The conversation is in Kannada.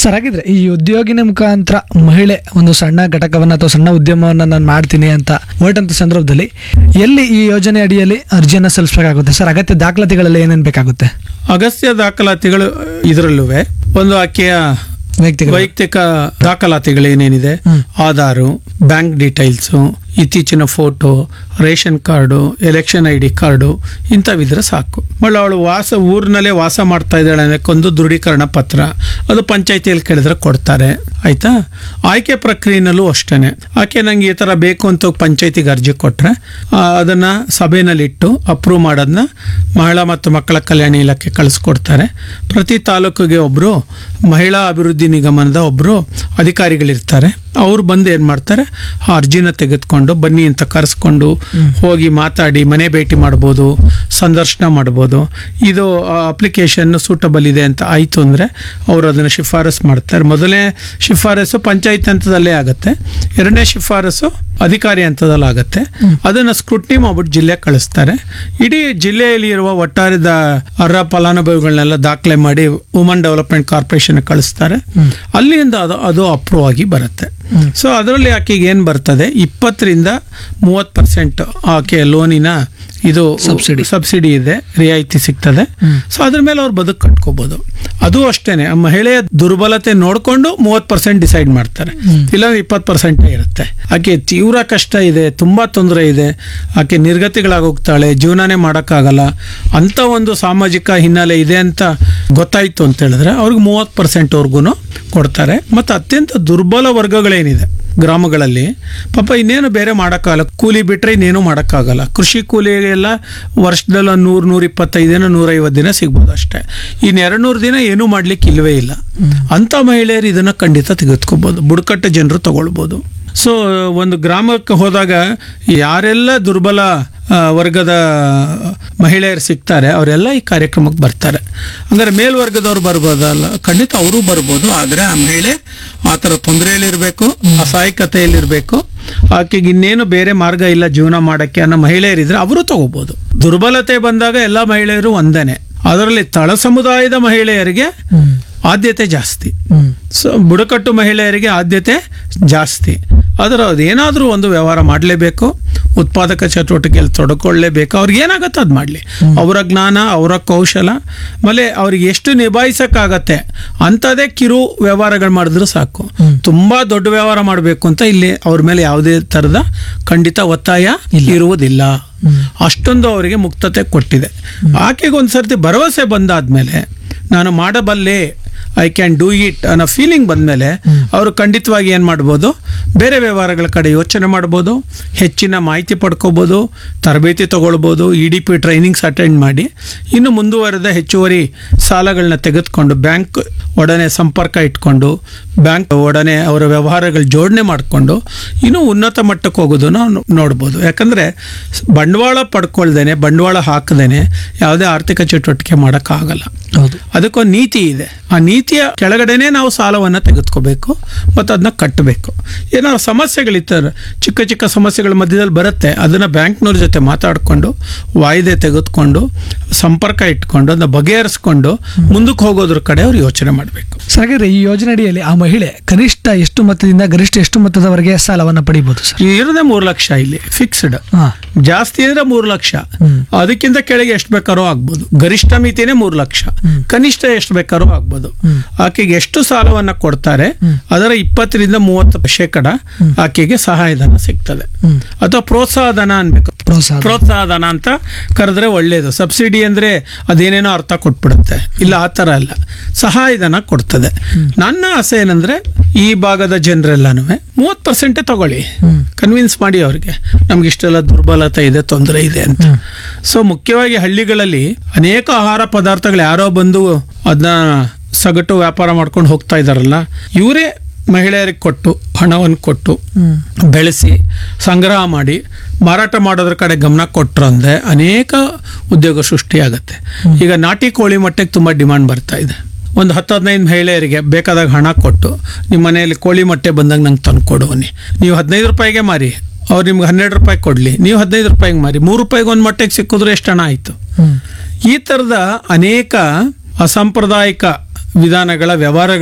ಸರ್ ಹಾಗಿದ್ರೆ ಈ ಉದ್ಯೋಗಿನ ಮುಖಾಂತರ ಮಹಿಳೆ ಒಂದು ಸಣ್ಣ ಘಟಕವನ್ನ ಅಥವಾ ಸಣ್ಣ ಉದ್ಯಮವನ್ನ ನಾನು ಮಾಡ್ತೀನಿ ಅಂತ ಹೊರಟಂತ ಸಂದರ್ಭದಲ್ಲಿ ಎಲ್ಲಿ ಈ ಯೋಜನೆ ಅಡಿಯಲ್ಲಿ ಅರ್ಜಿಯನ್ನ ಸಲ್ಲಿಸಬೇಕಾಗುತ್ತೆ ಸರ್ ಅಗತ್ಯ ದಾಖಲಾತಿಗಳೆಲ್ಲ ಏನೇನು ಬೇಕಾಗುತ್ತೆ ಅಗತ್ಯ ದಾಖಲಾತಿಗಳು ಇದರಲ್ಲೂ ಒಂದು ಆಕೆಯ ವೈಯಕ್ತಿಕ ವೈಯಕ್ತಿಕ ದಾಖಲಾತಿಗಳು ಏನೇನಿದೆ ಹ್ಮ್. ಆಧಾರು ಬ್ಯಾಂಕ್ ಡೀಟೇಲ್ಸು ಇತ್ತೀಚಿನ photo ration card election I D card ಇಂಥವಿದ್ರೆ ಸಾಕು ಮళ్ళీ ಅವಳು ವಾಸ ಊರಿನಲ್ಲೇ ವಾಸ ಮಾಡ್ತಾ ಇದ್ದಾಳೆ ಅನ್ನೋಕ್ಕೊಂದು ದೃಢೀಕರಣ ಪತ್ರ ಅದು ಪಂಚಾಯತಿಯಲ್ಲಿ ಕೇಳಿದ್ರೆ ಕೊಡ್ತಾರೆ ಆಯ್ತಾ ಆಯ್ಕೆ ಪ್ರಕ್ರಿಯೆನಲ್ಲೂ ಅಷ್ಟೇನೆ ಆಕೆ ನಂಗೆ ಈ ಥರ ಬೇಕು ಅಂತ ಪಂಚಾಯತಿಗೆ ಅರ್ಜಿ ಕೊಟ್ಟರೆ ಅದನ್ನು ಸಭೆಯಲ್ಲಿಟ್ಟು ಅಪ್ರೂವ್ ಮಾಡೋದನ್ನ ಮಹಿಳಾ ಮತ್ತು ಮಕ್ಕಳ ಕಲ್ಯಾಣ ಇಲಾಖೆ ಕಳಿಸ್ಕೊಡ್ತಾರೆ ಪ್ರತಿ ತಾಲೂಕಿಗೆ ಒಬ್ಬರು ಮಹಿಳಾ ಅಭಿವೃದ್ಧಿ ನಿಗಮದ ಒಬ್ಬರು ಅಧಿಕಾರಿಗಳಿರ್ತಾರೆ ಅವ್ರು ಬಂದು ಏನು ಮಾಡ್ತಾರೆ ಆ ಅರ್ಜಿನ ತೆಗೆದುಕೊಂಡು ಬನ್ನಿ ಅಂತ ಕರೆಸ್ಕೊಂಡು ಹೋಗಿ ಮಾತಾಡಿ ಮನೆ ಭೇಟಿ ಮಾಡ್ಬೋದು ಸಂದರ್ಶನ ಮಾಡ್ಬೋದು ಇದು ಅಪ್ಲಿಕೇಶನ್ ಸೂಟಬಲ್ ಇದೆ ಅಂತ ಆಯಿತು ಅಂದರೆ ಅವರು ಅದನ್ನು ಶಿಫಾರಸ್ ಮಾಡ್ತಾರೆ ಮೊದಲನೇ ಶಿಫಾರಸು ಪಂಚಾಯತ್ ಹಂತದಲ್ಲೇ ಆಗುತ್ತೆ ಎರಡನೇ ಶಿಫಾರಸು ಅಧಿಕಾರಿ ಹಂತದಲ್ಲಿ ಆಗುತ್ತೆ ಅದನ್ನು ಸ್ಕ್ರೂಟ್ನಿ ಮಾಡ್ಬಿಟ್ಟು ಜಿಲ್ಲೆ ಕಳಿಸ್ತಾರೆ ಇಡೀ ಜಿಲ್ಲೆಯಲ್ಲಿ ಇರುವ ಒಟ್ಟಾರೆದ ಅರ್ಹ ಫಲಾನುಭವಿಗಳನ್ನೆಲ್ಲ ದಾಖಲೆ ಮಾಡಿ ವುಮನ್ ಡೆವಲಪ್ಮೆಂಟ್ ಕಾರ್ಪೊರೇಷನ್ ಕಳಿಸ್ತಾರೆ ಅಲ್ಲಿಂದ ಅದು ಅದು ಅಪ್ರೂವ್ ಆಗಿ ಬರುತ್ತೆ ಸೊ ಅದರಲ್ಲಿ ಆಕೆಗೆ ಏನು ಬರ್ತದೆ ಇಪ್ಪತ್ತರಿಂದ ಮೂವತ್ತು ಪರ್ಸೆಂಟ್ ಆಕೆ ಲೋನಿನ ಇದು Subsidy. ಸಬ್ಸಿಡಿ ಇದೆ ರಿಯಾಯಿತಿ ಸಿಗ್ತದೆ ಸೊ ಅದ್ರ ಮೇಲೆ ಅವ್ರು ಬದುಕು ಕಟ್ಕೋಬಹುದು ಅದು ಅಷ್ಟೇನೆ ಆ ಮಹಿಳೆಯ ದುರ್ಬಲತೆ ನೋಡಿಕೊಂಡು ಮೂವತ್ತು ಪರ್ಸೆಂಟ್ ಡಿಸೈಡ್ ಮಾಡ್ತಾರೆ ಇಲ್ಲಾಂದ್ರೆ ಇಪ್ಪತ್ತು ಪರ್ಸೆಂಟ್ ಇರುತ್ತೆ ಆಕೆ ತೀವ್ರ ಕಷ್ಟ ಇದೆ ತುಂಬಾ ತೊಂದರೆ ಇದೆ ಆಕೆ ನಿರ್ಗತಿಗಳಾಗಿ ಹೋಗ್ತಾಳೆ ಜೀವನನೇ ಮಾಡೋಕ್ಕಾಗಲ್ಲ ಅಂತ ಒಂದು ಸಾಮಾಜಿಕ ಹಿನ್ನೆಲೆ ಇದೆ ಅಂತ ಗೊತ್ತಾಯ್ತು ಅಂತ ಹೇಳಿದ್ರೆ ಅವ್ರಿಗೆ ಮೂವತ್ತು ಪರ್ಸೆಂಟ್ವರೆಗೂ ಕೊಡ್ತಾರೆ ಮತ್ತು ಅತ್ಯಂತ ದುರ್ಬಲ ವರ್ಗಗಳೇನಿದೆ ಗ್ರಾಮಗಳಲ್ಲಿ ಪಾಪ ಇನ್ನೇನು ಬೇರೆ ಮಾಡೋಕ್ಕಾಗಲ್ಲ ಕೂಲಿ ಬಿಟ್ಟರೆ ಇನ್ನೇನು ಮಾಡೋಕ್ಕಾಗಲ್ಲ ಕೃಷಿ ಕೂಲಿ ಎಲ್ಲ ವರ್ಷದಲ್ಲ ನೂರು ನೂರ ಇಪ್ಪತ್ತೈದು ನೂರೈವತ್ತು ದಿನ ಸಿಗ್ಬೋದು ಅಷ್ಟೇ ಇನ್ನು ಎರಡು ನೂರು ದಿನ ಏನೂ ಮಾಡ್ಲಿಕ್ಕೆ ಇಲ್ವೇ ಇಲ್ಲ ಅಂಥ ಮಹಿಳೆಯರು ಇದನ್ನು ಖಂಡಿತ ತೆಗೆದುಕೋಬೋದು ಬುಡಕಟ್ಟು ಜನರು ತಗೊಳ್ಬೋದು ಸೊ ಒಂದು ಗ್ರಾಮಕ್ಕೆ ಹೋದಾಗ ಯಾರೆಲ್ಲ ದುರ್ಬಲ ಆ, ವರ್ಗದ ಮಹಿಳೆಯರು ಸಿಗ್ತಾರೆ ಅವರೆಲ್ಲ ಈ ಕಾರ್ಯಕ್ರಮಕ್ಕೆ ಬರ್ತಾರೆ ಹಂಗಾರೆ ಮೇಲ್ವರ್ಗದವ್ರು ಬರ್ಬೋದಲ್ಲ ಖಂಡಿತ ಅವರು ಬರ್ಬೋದು ಆದರೆ ಆ ಮಹಿಳೆ ಆ ಥರ ತೊಂದರೆಯಲ್ಲಿರಬೇಕು ಅಸಹಾಯಕತೆಯಲ್ಲಿರಬೇಕು ಆಕೆಗೆ ಇನ್ನೇನು ಬೇರೆ ಮಾರ್ಗ ಇಲ್ಲ ಜೀವನ ಮಾಡೋಕ್ಕೆ ಅನ್ನೋ ಮಹಿಳೆಯರಿದ್ರೆ ಅವರು ತಗೋಬೋದು ದುರ್ಬಲತೆ ಬಂದಾಗ ಎಲ್ಲ ಮಹಿಳೆಯರು ಒಂದೇನೆ ಅದರಲ್ಲಿ ತಳ ಸಮುದಾಯದ ಮಹಿಳೆಯರಿಗೆ ಆದ್ಯತೆ ಜಾಸ್ತಿ ಹ್ಮ್ ಸೊ ಬುಡಕಟ್ಟು ಮಹಿಳೆಯರಿಗೆ ಆದ್ಯತೆ ಜಾಸ್ತಿ ಅದರ ಅದೇನಾದರೂ ಒಂದು ವ್ಯವಹಾರ ಮಾಡಲೇಬೇಕು ಉತ್ಪಾದಕ ಚಟುವಟಿಕೆಯಲ್ಲಿ ತೊಡ್ಕೊಳ್ಳೇಬೇಕು ಅವ್ರಿಗೆ ಏನಾಗುತ್ತೆ ಅದು ಮಾಡಲಿ ಅವರ ಜ್ಞಾನ ಅವರ ಕೌಶಲ ಆಮೇಲೆ ಅವ್ರಿಗೆ ಎಷ್ಟು ನಿಭಾಯಿಸೋಕ್ಕಾಗತ್ತೆ ಅಂಥದ್ದೇ ಕಿರು ವ್ಯವಹಾರಗಳು ಮಾಡಿದ್ರು ಸಾಕು ತುಂಬ ದೊಡ್ಡ ವ್ಯವಹಾರ ಮಾಡಬೇಕು ಅಂತ ಇಲ್ಲಿ ಅವ್ರ ಮೇಲೆ ಯಾವುದೇ ಥರದ ಖಂಡಿತ ಒತ್ತಾಯ ಇರುವುದಿಲ್ಲ ಅಷ್ಟೊಂದು ಅವರಿಗೆ ಮುಕ್ತತೆ ಕೊಟ್ಟಿದೆ ಆಕೆಗೆ ಒಂದು ಸರ್ತಿ ಭರವಸೆ ಬಂದಾದ್ಮೇಲೆ ನಾನು ಮಾಡಬಲ್ಲೆ ಐ ಕ್ಯಾನ್ ಡೂ ಇಟ್ ಅನ್ನೋ ಫೀಲಿಂಗ್ ಬಂದಮೇಲೆ ಅವರು ಖಂಡಿತವಾಗಿ ಏನು ಮಾಡ್ಬೋದು ಬೇರೆ ವ್ಯವಹಾರಗಳ ಕಡೆ ಯೋಚನೆ ಮಾಡ್ಬೋದು ಹೆಚ್ಚಿನ ಮಾಹಿತಿ ಪಡ್ಕೋಬೋದು ತರಬೇತಿ ತಗೊಳ್ಬೋದು E D P trainings attend ಮಾಡಿ ಇನ್ನು ಮುಂದುವರೆದ ಹೆಚ್ಚುವರಿ ಸಾಲಗಳನ್ನ ತೆಗೆದುಕೊಂಡು ಬ್ಯಾಂಕ್ ಒಡನೆ ಸಂಪರ್ಕ ಇಟ್ಕೊಂಡು ಬ್ಯಾಂಕ್ ಒಡನೆ ಅವರ ವ್ಯವಹಾರಗಳು ಜೋಡಣೆ ಮಾಡಿಕೊಂಡು ಇನ್ನೂ ಉನ್ನತ ಮಟ್ಟಕ್ಕೆ ಹೋಗೋದನ್ನು ನಾವು ನೋಡ್ಬೋದು ಯಾಕಂದರೆ ಬಂಡವಾಳ ಪಡ್ಕೊಳ್ದೇನೆ ಬಂಡವಾಳ ಹಾಕದೇನೆ ಯಾವುದೇ ಆರ್ಥಿಕ ಚಟುವಟಿಕೆ ಮಾಡೋಕ್ಕಾಗಲ್ಲ ಹೌದು ಅದಕ್ಕೊಂದು ನೀತಿ ಇದೆ ಆ ನೀತಿಯ ಕೆಳಗಡೆನೆ ನಾವು ಸಾಲವನ್ನು ತೆಗೆದುಕೋಬೇಕು ಮತ್ತು ಅದನ್ನ ಕಟ್ಟಬೇಕು ಏನಾದ್ರು ಸಮಸ್ಯೆಗಳಿರ್ತಾರೆ ಚಿಕ್ಕ ಚಿಕ್ಕ ಸಮಸ್ಯೆಗಳ ಮಧ್ಯದಲ್ಲಿ ಬರುತ್ತೆ ಅದನ್ನು ಬ್ಯಾಂಕ್ನವ್ರ ಜೊತೆ ಮಾತಾಡಿಕೊಂಡು ವಾಯ್ದೆ ತೆಗೆದುಕೊಂಡು ಸಂಪರ್ಕ ಇಟ್ಕೊಂಡು ಅದನ್ನ ಬಗೆಹರಿಸ್ಕೊಂಡು ಮುಂದಕ್ಕೆ ಹೋಗೋದ್ರ ಕಡೆ ಅವ್ರು ಯೋಚನೆ ಮಾಡಬೇಕು ಸರ್ ಹಾಗಾದ್ರೆ ಈ ಯೋಜನೆ ಅಡಿಯಲ್ಲಿ ಆ ಮಹಿಳೆ ಕನಿಷ್ಠ ಎಷ್ಟು ಮೊತ್ತದಿಂದ ಗರಿಷ್ಠ ಎಷ್ಟು ಮೊತ್ತದವರೆಗೆ ಸಾಲವನ್ನ ಪಡಿಬಹುದು ಸರ್ ಇರೋದೇ ಮೂರು ಲಕ್ಷ ಇಲ್ಲಿ ಫಿಕ್ಸ್ಡ್ ಹಾ ಜಾಸ್ತಿ ಅಂದ್ರೆ ಮೂರು ಲಕ್ಷ ಹ್ಮ್. ಅದಕ್ಕಿಂತ ಕೆಳಗೆ ಎಷ್ಟು ಬೇಕಾರೋ ಆಗ್ಬೋದು ಗರಿಷ್ಠ ಮಿತಿನೇ ಮೂರು ಲಕ್ಷ ಕನಿಷ್ಠ ಎಷ್ಟು ಬೇಕಾರೋ ಆಗ್ಬೋದು ಆಕೆಗೆ ಎಷ್ಟು ಸಾಲವನ್ನ ಕೊಡ್ತಾರೆ ಅದರ ಇಪ್ಪತ್ತರಿಂದ ಮೂವತ್ತು ಶೇಕಡ ಆಕೆಗೆ ಸಹಾಯಧನ ಸಿಗ್ತದೆ ಹ್ಮ್. ಅಥವಾ ಪ್ರೋತ್ಸಾಹ ಧನ ಅನ್ಬೇಕು ಪ್ರೋತ್ಸಾಹ ಪ್ರೋತ್ಸಾಹ ಧನ ಅಂತ ಕರೆದ್ರೆ ಒಳ್ಳೇದು ಸಬ್ಸಿಡಿ ಅಂದ್ರೆ ಅದೇನೇನೋ ಅರ್ಥ ಕೊಟ್ಬಿಡುತ್ತೆ ಇಲ್ಲ ಆ ಥರ ಅಲ್ಲ ಸಹಾಯಧನ ಕೊಡ್ತದೆ ನನ್ನ ಆಸೆ ಏನಂದ್ರೆ ಈ ಭಾಗದ ಜನರೆಲ್ಲನೂ ಮೂವತ್ತು ಪರ್ಸೆಂಟೇ ತಗೊಳ್ಳಿ ಕನ್ವಿನ್ಸ್ ಮಾಡಿ ಅವ್ರಿಗೆ ನಮ್ಗೆ ಇಷ್ಟೆಲ್ಲ ದುರ್ಬಲತೆ ಇದೆ ತೊಂದರೆ ಇದೆ ಅಂತ ಸೊ ಮುಖ್ಯವಾಗಿ ಹಳ್ಳಿಗಳಲ್ಲಿ ಅನೇಕ ಆಹಾರ ಪದಾರ್ಥಗಳು ಯಾರೋ ಬಂದು ಅದನ್ನ ಸಗಟು ವ್ಯಾಪಾರ ಮಾಡ್ಕೊಂಡು ಹೋಗ್ತಾ ಇದಾರಲ್ಲ ಇವರೇ ಮಹಿಳೆಯರಿಗೆ ಕೊಟ್ಟು ಹಣವನ್ನು ಕೊಟ್ಟು ಬೆಳೆಸಿ ಸಂಗ್ರಹ ಮಾಡಿ ಮಾರಾಟ ಮಾಡೋದ್ರ ಕಡೆ ಗಮನ ಕೊಟ್ಟರು ಅಂದರೆ ಅನೇಕ ಉದ್ಯೋಗ ಸೃಷ್ಟಿಯಾಗತ್ತೆ ಈಗ ನಾಟಿ ಕೋಳಿ ಮೊಟ್ಟೆಗೆ ತುಂಬ ಡಿಮಾಂಡ್ ಬರ್ತಾ ಇದೆ ಒಂದು ಹತ್ತು ಹದಿನೈದು ಮಹಿಳೆಯರಿಗೆ ಬೇಕಾದಾಗ ಹಣ ಕೊಟ್ಟು ನಿಮ್ಮ ಮನೆಯಲ್ಲಿ ಕೋಳಿ ಮೊಟ್ಟೆ ಬಂದಾಗ ನಂಗೆ ತಂದು ಕೊಡುವನಿ ನೀವು ಹದಿನೈದು ರೂಪಾಯಿಗೆ ಮಾರಿ ಅವ್ರು ನಿಮ್ಗೆ ಹನ್ನೆರಡು ರೂಪಾಯಿ ಕೊಡಲಿ ನೀವು ಹದಿನೈದು ರೂಪಾಯಿಗೆ ಮಾರಿ ಮೂರು ರೂಪಾಯಿಗೆ ಒಂದು ಮೊಟ್ಟೆಗೆ ಸಿಕ್ಕಿದ್ರೆ ಎಷ್ಟು ಹಣ ಆಯಿತು ಹ್ಮ್ ಈ ಥರದ ಅನೇಕ ಅಸಾಂಪ್ರದಾಯಿಕ ವಿಧಾನಗಳ ವ್ಯವಹಾರಗಳ